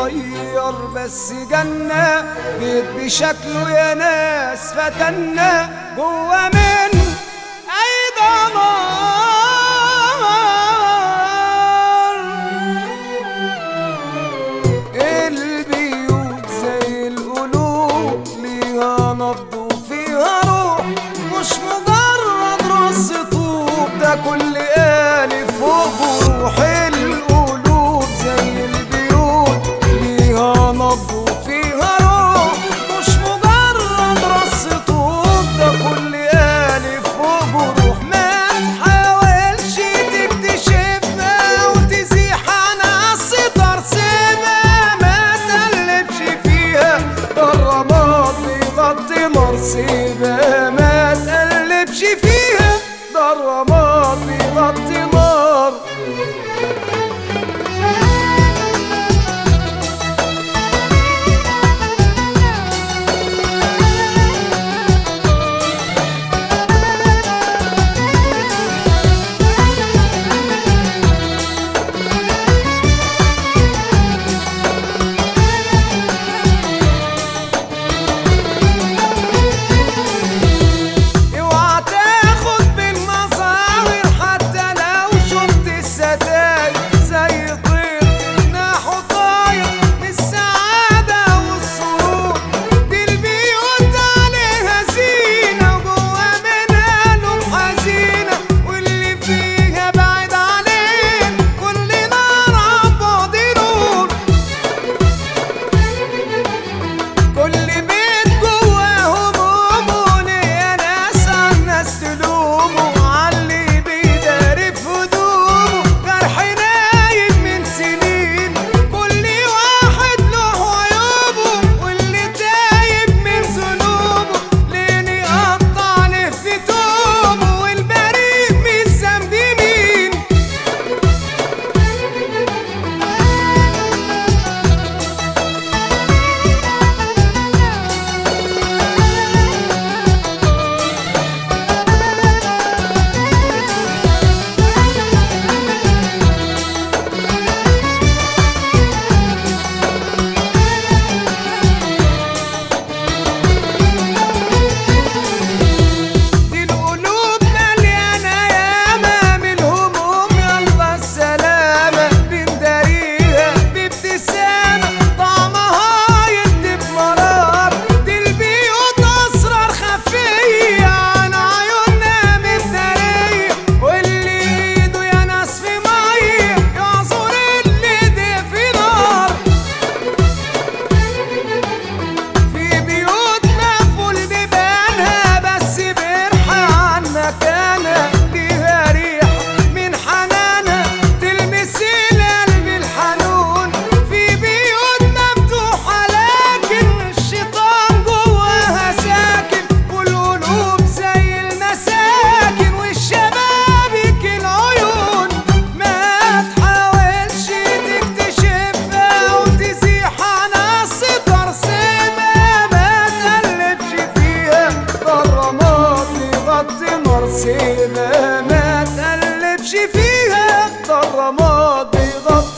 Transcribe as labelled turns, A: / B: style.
A: اتغير بس جنة بيت بشكله يا ناس فتنا جوا من أي دمار البيوت زي القلوب ليها نبض وفيها روح مش مجرد رص طوب ده كل آلف فوق روح القلوب زي البيوت ليها نبض وفيها روح مش مجرد رص طوب ده كل آلف فوق روح ما تحاولش تكتشفها وتزيح عن الستار سيبها ما تقلبش فيها ده الرماد بيغطي نار سيبها ما تقلبش فيها ده الرماد بيغطي نار اوعى تاخد بالمظاهر حتى لو شفت الستاير زي طير جناحه طاير بالسعادة والسرور دي البيوت عليها زينة وجوا منها قلوب حزينة واللي فيها بعيد عليه كل نار عن بعد نور كل بيت جواه همومه ليا ناس عن ناس تلومه عاللي بيداري في هدومه جرح نايم من سنين كل واحد له عيوبه واللي تايب من ذنوبه لين يقطع له في توبه والبريء من ذنب مين دي القلوب مليانة ياما من الهموم يلا السلامة بنداريها بابتسامة طعمها يدي بمرار دي البيوت أسرار خفية عن عيوننا متدارية واللي ايده يا ناس في مية يعذر اللي ايديه في نار في بيوت مقفول بيبانها بس برحة عن مكانها ليها ريحة من حنانها تلمس القلب الحنون في بيوت مفتوحة لكن الشيطان جواها ساكن والقلوب زي المساكن والشبابيك العيون ما تحاولش تكتشفها وتزيح عن الستار سيبها ما تقلبش فيها ده الرماد بيغطي نار سيبها ما تقلبش فيها ده الرماد بيغطي